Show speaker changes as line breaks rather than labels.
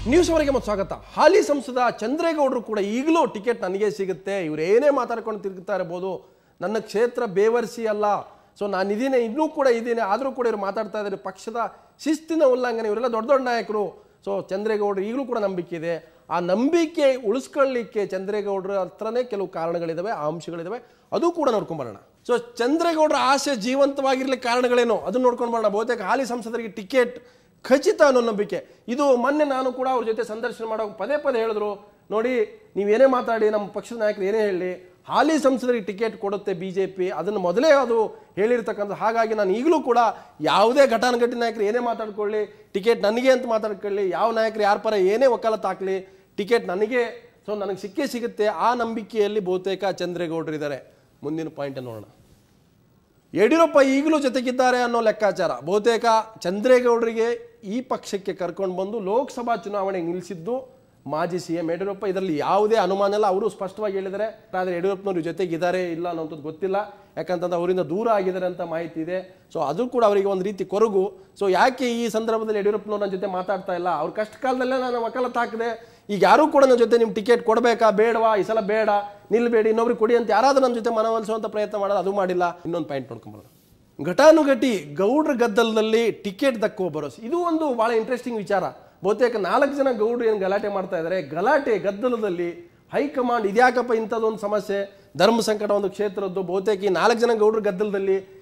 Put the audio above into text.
news ಅವರಿಗೆ ಮತ್ತು ಸ್ವಾಗತ ಹಾಲಿ ಸಂಸದ ಚಂದ್ರೇಗೌಡರು ಕೂಡ ಈಗಲೂ ಟಿಕೆಟ್ ನನಗೆ ಸಿಗುತ್ತೆ ಇವ್ರು ಏನೇ ಮಾತಾಡ್ಕೊಂಡು ತಿರುಗ್ತಾ ಇರ್ಬೋದು ನನ್ನ ಕ್ಷೇತ್ರ ಬೇವರ್ಸಿ ಅಲ್ಲ ಸೊ ನಾನು ಇದೀನಿ ಇನ್ನೂ ಕೂಡ ಇದ್ದೀನಿ ಆದರೂ ಕೂಡ ಇವ್ರು ಮಾತಾಡ್ತಾ ಇದ್ದಾರೆ ಪಕ್ಷದ ಶಿಸ್ತಿನ ಉಲ್ಲಂಘನೆ ಇವರೆಲ್ಲ ದೊಡ್ಡ ದೊಡ್ಡ ನಾಯಕರು ಸೊ ಚಂದ್ರೇಗೌಡರು ಈಗಲೂ ಕೂಡ ನಂಬಿಕೆ ಇದೆ ಆ ನಂಬಿಕೆ ಉಳಿಸ್ಕೊಳ್ಳಿಕ್ಕೆ ಚಂದ್ರೇಗೌಡರ ಹತ್ರನೇ ಕೆಲವು ಕಾರಣಗಳಿದಾವೆ ಆ ಅಂಶಗಳಿದಾವೆ ಅದು ಕೂಡ ನೋಡ್ಕೊಂಬರೋಣ ಸೊ ಚಂದ್ರೇಗೌಡರ ಆಸೆ ಜೀವಂತವಾಗಿರ್ಲಿಕ್ಕೆ ಕಾರಣಗಳೇನು ಅದನ್ನ ನೋಡ್ಕೊಂಡು ಬರೋಣ ಬಹುತೇಕ ಹಾಲಿ ಸಂಸದರಿಗೆ ಟಿಕೆಟ್ ಖಚಿತ ಅನ್ನೋ ನಂಬಿಕೆ ಇದು ಮೊನ್ನೆ ನಾನು ಕೂಡ ಅವ್ರ ಜೊತೆ ಸಂದರ್ಶನ ಮಾಡೋ ಪದೇ ಪದೇ ಹೇಳಿದ್ರು ನೋಡಿ ನೀವೇನೇ ಮಾತಾಡಿ ನಮ್ಮ ಪಕ್ಷದ ನಾಯಕರು ಏನೇ ಹೇಳಿ ಹಾಲಿ ಸಂಸದರಿಗೆ ಟಿಕೆಟ್ ಕೊಡುತ್ತೆ ಬಿ ಜೆ ಪಿ ಅದನ್ನು ಮೊದಲೇ ಅದು ಹೇಳಿರ್ತಕ್ಕಂಥ ಹಾಗಾಗಿ ನಾನು ಈಗಲೂ ಕೂಡ ಯಾವುದೇ ಘಟಾನುಘಟಿ ನಾಯಕರು ಏನೇ ಮಾತಾಡ್ಕೊಳ್ಳಿ ಟಿಕೆಟ್ ನನಗೆ ಅಂತ ಮಾತಾಡ್ಕೊಳ್ಳಿ ಯಾವ ನಾಯಕರು ಯಾರ ಪರ ಏನೇ ವಕಾಲತ್ ಹಾಕಲಿ ಟಿಕೆಟ್ ನನಗೆ ಸೊ ನನಗೆ ಸಿಕ್ಕೇ ಸಿಗುತ್ತೆ ಆ ನಂಬಿಕೆಯಲ್ಲಿ ಬಹುತೇಕ ಚಂದ್ರೇಗೌಡರು ಇದ್ದಾರೆ ಮುಂದಿನ ಪಾಯಿಂಟ್ ನೋಡೋಣ ಯಡಿಯೂರಪ್ಪ ಈಗಲೂ ಜೊತೆಗಿದ್ದಾರೆ ಅನ್ನೋ ಲೆಕ್ಕಾಚಾರ ಬಹುತೇಕ ಚಂದ್ರೇಗೌಡರಿಗೆ ಈ ಪಕ್ಷಕ್ಕೆ ಕರ್ಕೊಂಡು ಬಂದು ಲೋಕಸಭಾ ಚುನಾವಣೆಗೆ ನಿಲ್ಲಿಸಿದ್ದು ಮಾಜಿ ಸಿ ಎಂ ಯಡಿಯೂರಪ್ಪ ಇದರಲ್ಲಿ ಯಾವುದೇ ಅನುಮಾನ ಇಲ್ಲ ಅವರು ಸ್ಪಷ್ಟವಾಗಿ ಹೇಳಿದ್ದಾರೆ ಆದರೆ ಯಡಿಯೂರಪ್ಪನವ್ರ ಜೊತೆಗಿದ್ದಾರೆ ಇಲ್ಲ ಅನ್ನೋಂಥದ್ದು ಗೊತ್ತಿಲ್ಲ ಯಾಕಂತಂದ್ರೆ ಅವರಿಂದ ದೂರ ಆಗಿದ್ದಾರೆ ಅಂತ ಮಾಹಿತಿ ಇದೆ ಸೊ ಅದು ಕೂಡ ಅವರಿಗೆ ಒಂದು ರೀತಿ ಕೊರಗು ಸೊ ಯಾಕೆ ಈ ಸಂದರ್ಭದಲ್ಲಿ ಯಡಿಯೂರಪ್ಪನವ್ರ ನನ್ನ ಜೊತೆ ಮಾತಾಡ್ತಾ ಇಲ್ಲ ಅವ್ರ ಕಷ್ಟ ಕಾಲದಲ್ಲೇ ನಾನು ವಕಾಲತ್ ಹಾಕಿದೆ ಈಗ ಯಾರೂ ಕೂಡ ನನ್ನ ಜೊತೆ ನಿಮ್ಮ ಟಿಕೆಟ್ ಕೊಡಬೇಕಾ ಬೇಡವಾ ಈ ಸಲ ಬೇಡ ನಿಲ್ಬೇಡಿ ಇನ್ನೊಬ್ರಿಗೆ ಕೊಡಿ ಅಂತ ಯಾರಾದ್ರೂ ನನ್ನ ಜೊತೆ ಮನವೊಲಿಸುವಂಥ ಪ್ರಯತ್ನ ಮಾಡೋದು ಅದು ಮಾಡಿಲ್ಲ ಇನ್ನೊಂದು ಪಾಯಿಂಟ್ ನೋಡ್ಕೊಂಬರೋಣ ಘಟಾನುಘಟಿ ಗೌಡ್ರ ಗದ್ದಲದಲ್ಲಿ ಟಿಕೆಟ್ ದಕ್ಕುವ ಭರವಸೆ ಇದು ಒಂದು ಬಹಳ ಇಂಟ್ರೆಸ್ಟಿಂಗ್ ವಿಚಾರ ಬಹುತೇಕ ನಾಲ್ಕು ಜನ ಗೌಡ್ರು ಏನು ಗಲಾಟೆ ಮಾಡ್ತಾ ಇದ್ದಾರೆ ಗಲಾಟೆ ಗದ್ದಲದಲ್ಲಿ ಹೈಕಮಾಂಡ್ ಇದ್ಯಾಕಪ್ಪ ಇಂಥದ್ದೊಂದು ಸಮಸ್ಯೆ ಧರ್ಮ ಸಂಕಟ ಒಂದು ಕ್ಷೇತ್ರದ್ದು ಬಹುತೇಕ ಈ ನಾಲ್ಕು ಜನ ಗೌಡ್ರ ಗದ್ದಲದಲ್ಲಿ